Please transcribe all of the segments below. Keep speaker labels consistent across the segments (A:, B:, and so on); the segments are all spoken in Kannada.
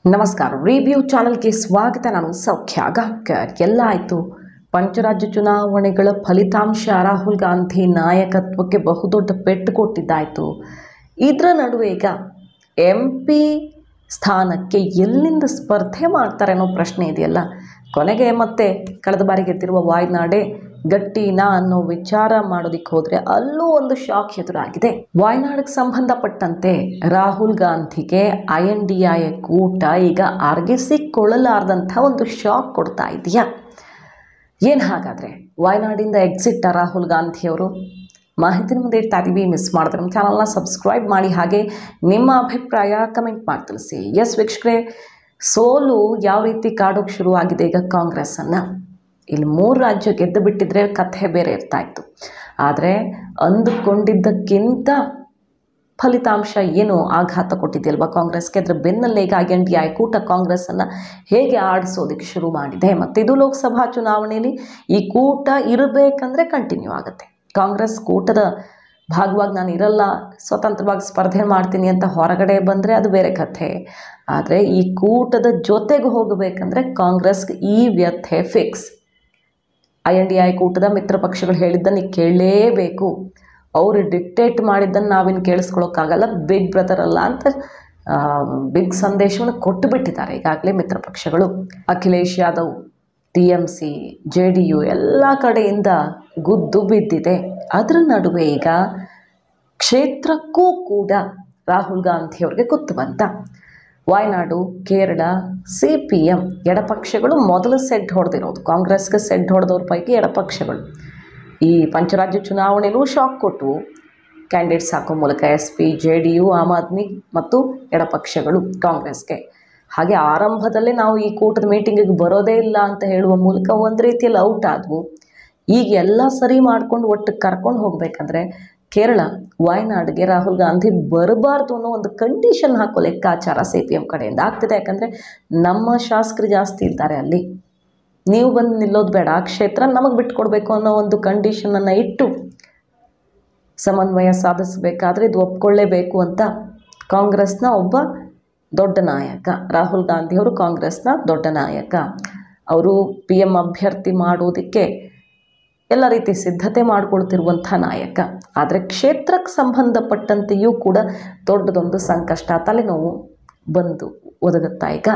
A: ನಮಸ್ಕಾರ ರಿವ್ಯೂ ಚಾನಲ್ಗೆ ಸ್ವಾಗತ ನಾನು ಸೌಖ್ಯ ಗಾಂವ್ಕರ್ ಎಲ್ಲ ಆಯಿತು ಪಂಚರಾಜ್ಯ ಚುನಾವಣೆಗಳ ಫಲಿತಾಂಶ ರಾಹುಲ್ ಗಾಂಧಿ ನಾಯಕತ್ವಕ್ಕೆ ಬಹುದೊಡ್ಡ ಪೆಟ್ಟು ಕೊಟ್ಟಿದ್ದಾಯಿತು ಇದರ ನಡುವೆ ಈಗ ಎಂ ಪಿ ಸ್ಥಾನಕ್ಕೆ ಎಲ್ಲಿಂದ ಸ್ಪರ್ಧೆ ಮಾಡ್ತಾರೆ ಅನ್ನೋ ಪ್ರಶ್ನೆ ಇದೆಯಲ್ಲ ಕೊನೆಗೆ ಮತ್ತೆ ಕಳೆದ ಬಾರಿ ಗೆದ್ದಿರುವ ವಾಯ್ನಾಡೆ ಗಟ್ಟಿನಾ ಅನ್ನೋ ವಿಚಾರ ಮಾಡೋದಕ್ಕೆ ಹೋದರೆ ಅಲ್ಲೂ ಒಂದು ಶಾಕ್ ಎದುರಾಗಿದೆ ವಾಯ್ನಾಡಿಗೆ ಸಂಬಂಧಪಟ್ಟಂತೆ ರಾಹುಲ್ ಗಾಂಧಿಗೆ ಐ ಎನ್ ಡಿ ಐ ಕೂಟ ಈಗ ಅರ್ಗಿಸಿಕೊಳ್ಳಲಾರ್ದಂಥ ಒಂದು ಶಾಕ್ ಕೊಡ್ತಾ ಇದೆಯಾ ಏನು ಹಾಗಾದರೆ ವಾಯ್ನಾಡಿಂದ ಎಕ್ಸಿಟ್ ರಾಹುಲ್ ಗಾಂಧಿಯವರು ಮಾಹಿತಿ ಮುಂದೆ ಇಡ್ತಾ ಇದ್ದೀವಿ ಮಿಸ್ ಮಾಡಿದ್ರೆ ನಮ್ಮ ಚಾನಲ್ನ ಸಬ್ಸ್ಕ್ರೈಬ್ ಮಾಡಿ ಹಾಗೆ ನಿಮ್ಮ ಅಭಿಪ್ರಾಯ ಕಮೆಂಟ್ ಮಾಡಿ ತಿಳಿಸಿ ಎಸ್ ವೀಕ್ಷಕರೇ ಸೋಲು ಯಾವ ರೀತಿ ಕಾಡೋಕ್ಕೆ ಶುರುವಾಗಿದೆ ಈಗ ಕಾಂಗ್ರೆಸ್ಸನ್ನು ಇಲ್ಲಿ ಮೂರು ರಾಜ್ಯ ಗೆದ್ದು ಬಿಟ್ಟಿದ್ರೆ ಕಥೆ ಬೇರೆ ಇರ್ತಾ ಇತ್ತು ಆದರೆ ಅಂದುಕೊಂಡಿದ್ದಕ್ಕಿಂತ ಫಲಿತಾಂಶ ಏನು ಆಘಾತ ಕೊಟ್ಟಿದೆಯಲ್ವಾ ಕಾಂಗ್ರೆಸ್ಗೆ ಅದರ ಬೆನ್ನಲ್ಲೇ ಈಗ ಐ ಎನ್ ಡಿ ಐ ಕೂಟ ಕಾಂಗ್ರೆಸ್ಸನ್ನು ಹೇಗೆ ಆಡಿಸೋದಕ್ಕೆ ಶುರು ಮಾಡಿದೆ ಮತ್ತು ಇದು ಲೋಕಸಭಾ ಚುನಾವಣೆಯಲ್ಲಿ ಈ ಕೂಟ ಇರಬೇಕಂದ್ರೆ ಕಂಟಿನ್ಯೂ ಆಗುತ್ತೆ ಕಾಂಗ್ರೆಸ್ ಕೂಟದ ಭಾಗವಾಗಿ ನಾನು ಇರಲ್ಲ ಸ್ವತಂತ್ರವಾಗಿ ಸ್ಪರ್ಧೆ ಮಾಡ್ತೀನಿ ಅಂತ ಹೊರಗಡೆ ಬಂದರೆ ಅದು ಬೇರೆ ಕಥೆ ಆದರೆ ಈ ಕೂಟದ ಜೊತೆಗೆ ಹೋಗಬೇಕಂದ್ರೆ ಕಾಂಗ್ರೆಸ್ಗೆ ಈ ವ್ಯಥೆ fix I N D I ಕೂಟದ ಮಿತ್ರ ಪಕ್ಷಗಳು ಹೇಳಿದ್ದನ್ನು ಈಗ ಕೇಳಲೇಬೇಕು ಅವರು ಡಿಕ್ಟೇಟ್ ಮಾಡಿದ್ದನ್ನು ನಾವಿನ್ನು ಕೇಳಿಸ್ಕೊಳ್ಳೋಕ್ಕಾಗಲ್ಲ ಬಿಗ್ ಬ್ರದರ್ ಅಲ್ಲ ಅಂತ ಬಿಗ್ ಸಂದೇಶವನ್ನು ಕೊಟ್ಟು ಬಿಟ್ಟಿದ್ದಾರೆ ಈಗಾಗಲೇ ಮಿತ್ರ ಪಕ್ಷಗಳು Akhilesh Yadav T M C J D U ಎಲ್ಲ ಕಡೆಯಿಂದ ಗುದ್ದು ಬಿದ್ದಿದೆ ಅದರ ನಡುವೆ ಈಗ ಕ್ಷೇತ್ರಕ್ಕೂ ಕೂಡ ರಾಹುಲ್ ಗಾಂಧಿಯವ್ರಿಗೆ ಗೊತ್ತು ಬಂತ Wayanad Kerala C P M ಎಡಪಕ್ಷಗಳು ಮೊದಲು ಸೆಡ್ ಹೊಡೆದಿರೋದು ಕಾಂಗ್ರೆಸ್ಗೆ ಸೆಡ್ ಹೊಡೆದವ್ರ ಪೈಕಿ ಎಡಪಕ್ಷಗಳು ಈ ಪಂಚರಾಜ್ಯ ಚುನಾವಣೆಯಲ್ಲೂ ಶಾಕ್ ಕೊಟ್ಟು ಕ್ಯಾಂಡಿಡೇಟ್ಸ್ ಹಾಕೋ ಮೂಲಕ S P J D U Aam Aadmi ಮತ್ತು ಎಡಪಕ್ಷಗಳು ಕಾಂಗ್ರೆಸ್ಗೆ ಹಾಗೆ ಆರಂಭದಲ್ಲೇ ನಾವು ಈ ಕೂಟದ ಮೀಟಿಂಗಿಗೆ ಬರೋದೇ ಇಲ್ಲ ಅಂತ ಹೇಳುವ ಮೂಲಕ ಒಂದು ರೀತಿಯಲ್ಲಿ ಔಟ್ ಆದವು ಈಗ ಎಲ್ಲ ಸರಿ ಮಾಡ್ಕೊಂಡು ಒಟ್ಟು ಕರ್ಕೊಂಡು ಹೋಗಬೇಕಂದ್ರೆ ಕೇರಳ ವಾಯ್ನಾಡ್ಗೆ ರಾಹುಲ್ ಗಾಂಧಿ ಬರಬಾರ್ದು ಅನ್ನೋ ಒಂದು ಕಂಡೀಷನ್ ಹಾಕೋ ಲೆಕ್ಕಾಚಾರ ಸಿ ಪಿ ಎಮ್ ಕಡೆಯಿಂದ ಆಗ್ತಿದೆ ಯಾಕಂದರೆ ನಮ್ಮ ಶಾಸಕರು ಜಾಸ್ತಿ ಇದ್ದಾರೆ ಅಲ್ಲಿ ನೀವು ಬಂದು ನಿಲ್ಲೋದು ಬೇಡ ಆ ಕ್ಷೇತ್ರ ನಮಗೆ ಬಿಟ್ಕೊಡ್ಬೇಕು ಅನ್ನೋ ಒಂದು ಕಂಡೀಷನನ್ನು ಇಟ್ಟು ಸಮನ್ವಯ ಸಾಧಿಸಬೇಕಾದ್ರೆ ಇದು ಒಪ್ಕೊಳ್ಳೇಬೇಕು ಅಂತ ಕಾಂಗ್ರೆಸ್ನ ಒಬ್ಬ ದೊಡ್ಡ ನಾಯಕ ರಾಹುಲ್ ಗಾಂಧಿಯವರು ಕಾಂಗ್ರೆಸ್ನ ದೊಡ್ಡ ನಾಯಕ ಅವರು ಪಿ ಎಮ್ ಅಭ್ಯರ್ಥಿ ಮಾಡೋದಕ್ಕೆ ಎಲ್ಲ ರೀತಿ ಸಿದ್ಧತೆ ಮಾಡಿಕೊಳ್ತಿರುವಂಥ ನಾಯಕ ಆದರೆ ಕ್ಷೇತ್ರಕ್ಕೆ ಸಂಬಂಧಪಟ್ಟಂತೆಯೂ ಕೂಡ ದೊಡ್ಡದೊಂದು ಸಂಕಷ್ಟ ತಲೆನೋವು ಬಂದು ಒದಗುತ್ತಾ ಈಗ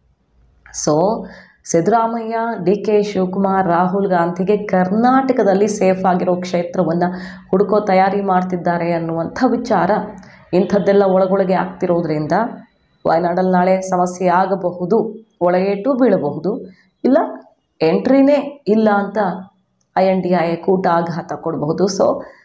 A: so Siddaramaiah D K Shivakumar Rahul ಗಾಂಧಿಗೆ ಕರ್ನಾಟಕದಲ್ಲಿ ಸೇಫ್ ಆಗಿರೋ ಕ್ಷೇತ್ರವನ್ನು ಹುಡುಕೋ ತಯಾರಿ ಮಾಡ್ತಿದ್ದಾರೆ ಅನ್ನುವಂಥ ವಿಚಾರ ಇಂಥದ್ದೆಲ್ಲ ಒಳಗೊಳಗೆ ಆಗ್ತಿರೋದ್ರಿಂದ ವಾಯನಾಡಲ್ಲಿ ನಾಳೆ ಸಮಸ್ಯೆ ಆಗಬಹುದು ಒಳಗೇಟು ಬೀಳಬಹುದು ಇಲ್ಲ ಎಂಟ್ರಿನೇ ಇಲ್ಲ ಅಂತ ಐ ಎನ್ ಡಿ ಐ ಕೂಟ ಆಘಾತ ಕೊಡಬಹುದು ಸೊ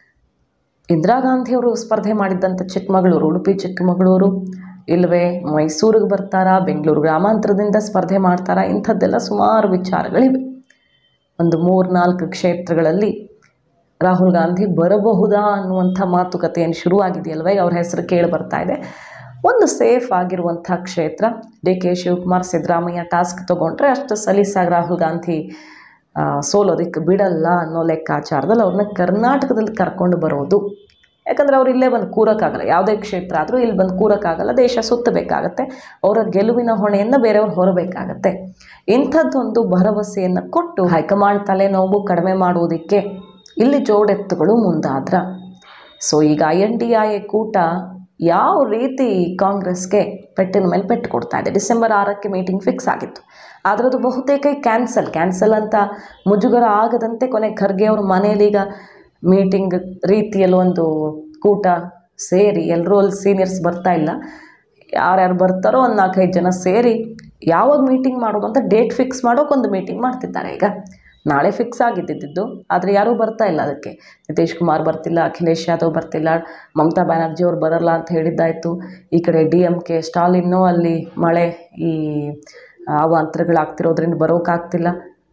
A: ಇಂದಿರಾ ಗಾಂಧಿಯವರು ಸ್ಪರ್ಧೆ ಮಾಡಿದ್ದಂಥ ಚಿಕ್ಕಮಗಳೂರು ಉಡುಪಿ ಚಿಕ್ಕಮಗಳೂರು ಇಲ್ಲವೇ ಮೈಸೂರಿಗೆ ಬರ್ತಾರಾ ಬೆಂಗಳೂರು ಗ್ರಾಮಾಂತರದಿಂದ ಸ್ಪರ್ಧೆ ಮಾಡ್ತಾರಾ ಇಂಥದ್ದೆಲ್ಲ ಸುಮಾರು ವಿಚಾರಗಳಿವೆ ಒಂದು ಮೂರು ನಾಲ್ಕು ಕ್ಷೇತ್ರಗಳಲ್ಲಿ ರಾಹುಲ್ ಗಾಂಧಿ ಬರಬಹುದಾ ಅನ್ನುವಂಥ ಮಾತುಕತೆ ಏನು ಶುರುವಾಗಿದೆಯಲ್ವ ಈಗ ಅವ್ರ ಹೆಸರು ಕೇಳಿ ಬರ್ತಾ ಇದೆ ಒಂದು ಸೇಫ್ ಆಗಿರುವಂಥ ಕ್ಷೇತ್ರ D K Shivakumar Siddaramaiah task ತೊಗೊಂಡ್ರೆ ಅಷ್ಟು ಸಲೀಸಾಗಿ ರಾಹುಲ್ ಗಾಂಧಿ ಸೋಲೋದಕ್ಕೆ ಬಿಡಲ್ಲ ಅನ್ನೋ ಲೆಕ್ಕಾಚಾರದಲ್ಲಿ ಅವ್ರನ್ನ ಕರ್ನಾಟಕದಲ್ಲಿ ಕರ್ಕೊಂಡು ಬರೋದು ಯಾಕಂದರೆ ಅವ್ರು ಇಲ್ಲೇ ಬಂದು ಕೂರೋಕ್ಕಾಗಲ್ಲ ಯಾವುದೇ ಕ್ಷೇತ್ರ ಆದರೂ ಇಲ್ಲಿ ಬಂದು ಕೂರೋಕ್ಕಾಗಲ್ಲ ದೇಶ ಸುತ್ತಬೇಕಾಗತ್ತೆ ಅವರ ಗೆಲುವಿನ ಹೊಣೆಯನ್ನು ಬೇರೆಯವ್ರು ಹೊರಬೇಕಾಗತ್ತೆ ಇಂಥದ್ದೊಂದು ಭರವಸೆಯನ್ನು ಕೊಟ್ಟು ಹೈಕಮಾಂಡ್ ತಲೆನೋವು ಕಡಿಮೆ ಮಾಡುವುದಕ್ಕೆ ಇಲ್ಲಿ ಜೋಡೆತ್ತುಗಳು ಮುಂದಾದ್ರ ಸೊ ಈಗ ಐ ಎನ್ ಡಿ ಐ ಕೂಟ ಯಾವ ರೀತಿ ಕಾಂಗ್ರೆಸ್ಗೆ ಪೆಟ್ಟಿನ ಮೇಲೆ ಪೆಟ್ಟು ಕೊಡ್ತಾ ಇದೆ ಡಿಸೆಂಬರ್ ಆರಕ್ಕೆ ಮೀಟಿಂಗ್ ಫಿಕ್ಸ್ ಆಗಿತ್ತು ಆದರೆ ಅದು ಬಹುತೇಕ ಕ್ಯಾನ್ಸಲ್ ಕ್ಯಾನ್ಸಲ್ ಅಂತ ಮುಜುಗರ ಆಗದಂತೆ ಕೊನೆ ಖರ್ಗೆ ಅವ್ರ ಮನೇಲಿ ಈಗ ಮೀಟಿಂಗ್ ರೀತಿಯಲ್ಲಿ ಒಂದು ಕೂಟ ಸೇರಿ ಎಲ್ಲರೂ ಅಲ್ಲಿ ಸೀನಿಯರ್ಸ್ ಬರ್ತಾ ಇಲ್ಲ ಯಾರ್ಯಾರು ಬರ್ತಾರೋ ಒಂದು ನಾಲ್ಕೈದು ಜನ ಸೇರಿ ಯಾವಾಗ ಮೀಟಿಂಗ್ ಮಾಡೋದು ಅಂತ ಡೇಟ್ ಫಿಕ್ಸ್ ಮಾಡೋಕೆ ಮೀಟಿಂಗ್ ಮಾಡ್ತಿದ್ದಾರೆ ಈಗ ನಾಳೆ ಫಿಕ್ಸ್ ಆಗಿದ್ದಿದ್ದು ಆದರೆ ಯಾರೂ ಬರ್ತಾ ಇಲ್ಲ ಅದಕ್ಕೆ ನಿತೀಶ್ ಕುಮಾರ್ ಬರ್ತಿಲ್ಲ ಅಖಿಲೇಶ್ ಯಾದವ್ ಬರ್ತಿಲ್ಲ ಮಮತಾ ಬ್ಯಾನರ್ಜಿ ಅವ್ರು ಬರಲ್ಲ ಅಂತ ಹೇಳಿದ್ದಾಯಿತು ಈ ಕಡೆ ಡಿ ಎಮ್ ಕೆ ಸ್ಟಾಲಿನ್ನು ಅಲ್ಲಿ ಮಳೆ ಈ ಅವಾಂತರಗಳಾಗ್ತಿರೋದ್ರಿಂದ ಬರೋಕ್ಕಾಗ್ತಿಲ್ಲ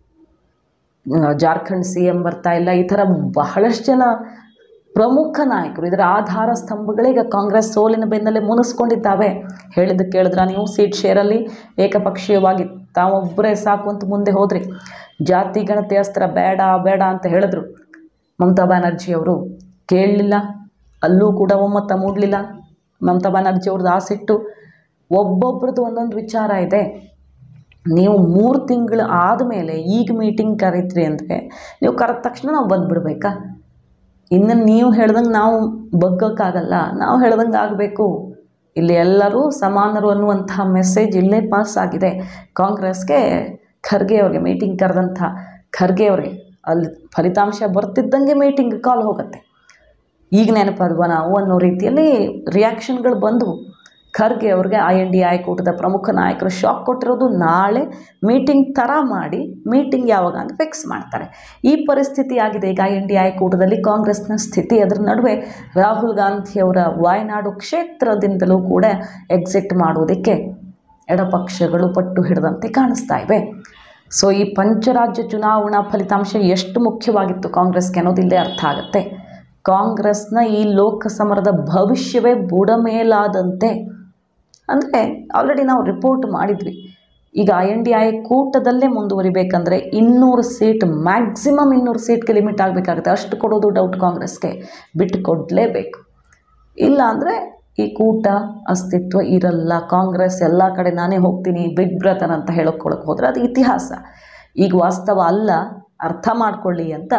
A: ಜಾರ್ಖಂಡ್ ಸಿ ಎಮ್ ಬರ್ತಾ ಇಲ್ಲ ಈ ಥರ ಬಹಳಷ್ಟು ಜನ ಪ್ರಮುಖ ನಾಯಕರು ಇದರ ಆಧಾರ ಸ್ತಂಭಗಳೇ ಈಗ ಕಾಂಗ್ರೆಸ್ ಸೋಲಿನ ಬೆನ್ನಲ್ಲೇ ಮುನಿಸ್ಕೊಂಡಿದ್ದಾವೆ ಹೇಳಿದ್ದು ಕೇಳಿದ್ರ ನೀವು ಸೀಟ್ ಶೇರಲ್ಲಿ ಏಕಪಕ್ಷೀಯವಾಗಿ ತಾವೊಬ್ಬರೇ ಸಾಕು ಅಂತ ಮುಂದೆ ಹೋದ್ರಿ ಜಾತಿ ಗಣತಿ ಅಸ್ತ್ರ ಬೇಡ ಬೇಡ ಅಂತ ಹೇಳಿದ್ರು ಮಮತಾ ಬ್ಯಾನರ್ಜಿ ಅವರು ಕೇಳಲಿಲ್ಲ ಅಲ್ಲೂ ಕೂಡ ಒಮ್ಮತ ಮೂಡಲಿಲ್ಲ ಮಮತಾ ಬ್ಯಾನರ್ಜಿ ಅವ್ರದ್ದು ಆಸಿಟ್ಟು ಒಬ್ಬೊಬ್ರದ್ದು ಒಂದೊಂದು ವಿಚಾರ ಇದೆ ನೀವು ಮೂರು ತಿಂಗಳು ಆದಮೇಲೆ ಈಗ ಮೀಟಿಂಗ್ ಕರೀತ್ರಿ ಅಂದರೆ ನೀವು ಕರೆದ ತಕ್ಷಣ ನಾವು ಬಂದುಬಿಡ್ಬೇಕಾ ಇನ್ನು ನೀವು ಹೇಳ್ದಂಗೆ ನಾವು ಬಗ್ಗಕ್ಕಾಗಲ್ಲ ನಾವು ಹೇಳ್ದಂಗೆ ಆಗಬೇಕು ಇಲ್ಲಿ ಎಲ್ಲರೂ ಸಮಾನರು ಅನ್ನುವಂತಹ ಮೆಸೇಜ್ ಇಲ್ಲೇ ಪಾಸ್ ಆಗಿದೆ ಕಾಂಗ್ರೆಸ್ಗೆ ಖರ್ಗೆ ಅವ್ರಿಗೆ ಮೀಟಿಂಗ್ ಕರೆದಂಥ ಖರ್ಗೆ ಅವ್ರಿಗೆ ಅಲ್ಲಿ ಫಲಿತಾಂಶ ಬರ್ತಿದ್ದಂಗೆ ಮೀಟಿಂಗ್ ಕಾಲ್ ಹೋಗುತ್ತೆ ಈಗ ನೆನಪಾದ್ವ ನಾವು ಅನ್ನೋ ರೀತಿಯಲ್ಲಿ ರಿಯಾಕ್ಷನ್ಗಳು ಬಂದವು ಖರ್ಗೆ ಅವ್ರಿಗೆ ಐ ಎನ್ ಡಿ ಕೂಟದ ಪ್ರಮುಖ ನಾಯಕರು ಶಾಕ್ ಕೊಟ್ಟಿರೋದು ನಾಳೆ ಮೀಟಿಂಗ್ ಥರ ಮಾಡಿ ಮೀಟಿಂಗ್ ಯಾವಾಗ ಅಂತ ಫಿಕ್ಸ್ ಮಾಡ್ತಾರೆ ಈ ಪರಿಸ್ಥಿತಿ ಆಗಿದೆ ಈಗ ಐ ಎನ್ ಡಿ ಕೂಟದಲ್ಲಿ ಕಾಂಗ್ರೆಸ್ನ ಸ್ಥಿತಿ ಅದರ ನಡುವೆ ರಾಹುಲ್ ಗಾಂಧಿಯವರ ವಾಯನಾಡು ಕ್ಷೇತ್ರದಿಂದಲೂ ಕೂಡ ಎಕ್ಸಿಟ್ ಮಾಡುವುದಕ್ಕೆ ಎಡಪಕ್ಷಗಳು ಪಟ್ಟು ಹಿಡಿದಂತೆ ಕಾಣಿಸ್ತಾ ಇವೆ ಸೊ ಈ ಪಂಚರಾಜ್ಯ ಚುನಾವಣಾ ಫಲಿತಾಂಶ ಎಷ್ಟು ಮುಖ್ಯವಾಗಿತ್ತು ಕಾಂಗ್ರೆಸ್ಗೆ ಅನ್ನೋದು ಇಲ್ಲೇ ಅರ್ಥ ಆಗುತ್ತೆ ಕಾಂಗ್ರೆಸ್ನ ಈ ಲೋಕಸಮರದ ಭವಿಷ್ಯವೇ ಬುಡಮೇಲಾದಂತೆ ಅಂದರೆ ಆಲ್ರೆಡಿ ನಾವು ರಿಪೋರ್ಟ್ ಮಾಡಿದ್ವಿ ಈಗ ಐ ಎನ್ ಡಿ ಐ ಕೂಟದಲ್ಲೇ ಮುಂದುವರಿಬೇಕಂದ್ರೆ ಇನ್ನೂರು ಸೀಟ್ ಮ್ಯಾಕ್ಸಿಮಮ್ ಇನ್ನೂರು ಸೀಟ್ಗೆ ಲಿಮಿಟ್ ಆಗಬೇಕಾಗುತ್ತೆ ಅಷ್ಟು ಕೊಡೋದು ಡೌಟ್ ಕಾಂಗ್ರೆಸ್ಗೆ ಬಿಟ್ಟು ಕೊಡಲೇಬೇಕು ಇಲ್ಲ ಅಂದರೆ ಈ ಕೂಟ ಅಸ್ತಿತ್ವ ಇರಲ್ಲ ಕಾಂಗ್ರೆಸ್ ಎಲ್ಲ ಕಡೆ ನಾನೇ ಹೋಗ್ತೀನಿ ಬಿಗ್ ಬ್ರದರ್ ಅಂತ ಹೇಳೋಕ್ಕೊಳಕ್ಕೆ ಹೋದರೆ ಅದು ಇತಿಹಾಸ ಈಗ ವಾಸ್ತವ ಅಲ್ಲ ಅರ್ಥ ಮಾಡ್ಕೊಳ್ಳಿ ಅಂತ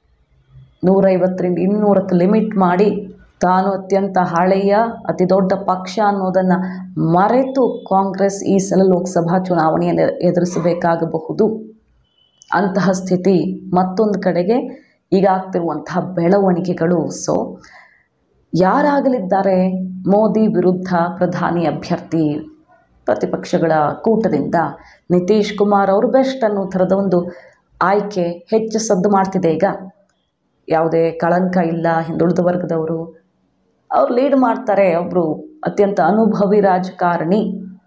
A: ನೂರೈವತ್ತರಿಂದ ಇನ್ನೂರಕ್ಕೆ ಲಿಮಿಟ್ ಮಾಡಿ ತಾನು ಅತ್ಯಂತ ಹಳೆಯ ಅತಿ ದೊಡ್ಡ ಪಕ್ಷ ಅನ್ನೋದನ್ನು ಮರೆತು ಕಾಂಗ್ರೆಸ್ ಈ ಸಲ ಲೋಕಸಭಾ ಚುನಾವಣೆಯನ್ನು ಎದುರಿಸಬೇಕಾಗಬಹುದು ಅಂತಹ ಸ್ಥಿತಿ ಮತ್ತೊಂದು ಕಡೆಗೆ ಈಗ ಆಗ್ತಿರುವಂತಹ ಬೆಳವಣಿಗೆಗಳು ಸೊ ಯಾರಾಗಲಿದ್ದಾರೆ ಮೋದಿ ವಿರುದ್ಧ ಪ್ರಧಾನಿ ಅಭ್ಯರ್ಥಿ ಪ್ರತಿಪಕ್ಷಗಳ ಕೂಟದಿಂದ ನಿತೀಶ್ ಕುಮಾರ್ ಅವರು ಬೆಸ್ಟ್ ಅನ್ನೋ ಥರದ ಒಂದು ಆಯ್ಕೆ ಹೆಚ್ಚು ಸದ್ದು ಮಾಡ್ತಿದೆ ಈಗ ಯಾವುದೇ ಕಳಂಕ ಇಲ್ಲ ಹಿಂದುಳಿದ ವರ್ಗದವರು ಅವ್ರು ಲೀಡ್ ಮಾಡ್ತಾರೆ ಒಬ್ಬರು ಅತ್ಯಂತ ಅನುಭವಿ ರಾಜಕಾರಣಿ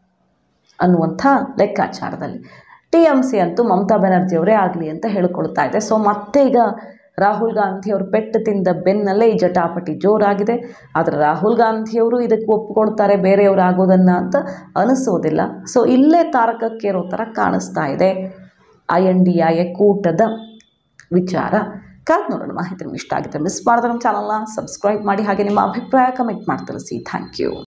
A: ಅನ್ನುವಂಥ ಲೆಕ್ಕಾಚಾರದಲ್ಲಿ ಟಿ ಎಮ್ ಸಿ ಅಂತೂ ಮಮತಾ ಬ್ಯಾನರ್ಜಿಯವರೇ ಆಗಲಿ ಅಂತ ಹೇಳ್ಕೊಳ್ತಾ ಇದೆ ಸೊ ಮತ್ತೆ ಈಗ ರಾಹುಲ್ ಗಾಂಧಿ ಅವರು ಪೆಟ್ಟು ತಿಂದ ಬೆನ್ನಲ್ಲೇ ಈ ಜಟಾಪಟಿ ಜೋರಾಗಿದೆ ಆದರೆ ರಾಹುಲ್ ಗಾಂಧಿಯವರು ಇದಕ್ಕೆ ಒಪ್ಪಿಕೊಳ್ತಾರೆ ಬೇರೆಯವರು ಆಗೋದನ್ನು ಅಂತ ಅನಿಸೋದಿಲ್ಲ ಸೊ ಇಲ್ಲೇ ತಾರಕಕ್ಕೇರೋ ಥರ ಕಾಣಿಸ್ತಾ ಇದೆ ಐ ಎನ್ ಡಿ ಐ ಕೂಟದ ವಿಚಾರ ಕಾದ್ ನೋಡೋಣ ಮಾಹಿತಿ ನಿಮ್ಗೆ ಇಷ್ಟ ಆಗಿದ್ರೆ ಮಿಸ್ ಮಾಡಿದ್ರೆ ನಮ್ಮ ಚಾನಲ್ನ ಸಬ್ಸ್ಕ್ರೈಬ್ ಮಾಡಿ ಹಾಗೆ ನಿಮ್ಮ ಅಭಿಪ್ರಾಯ ಕಮೆಂಟ್ ಮಾಡಿ ತಿಳಿಸಿ ಥ್ಯಾಂಕ್ ಯು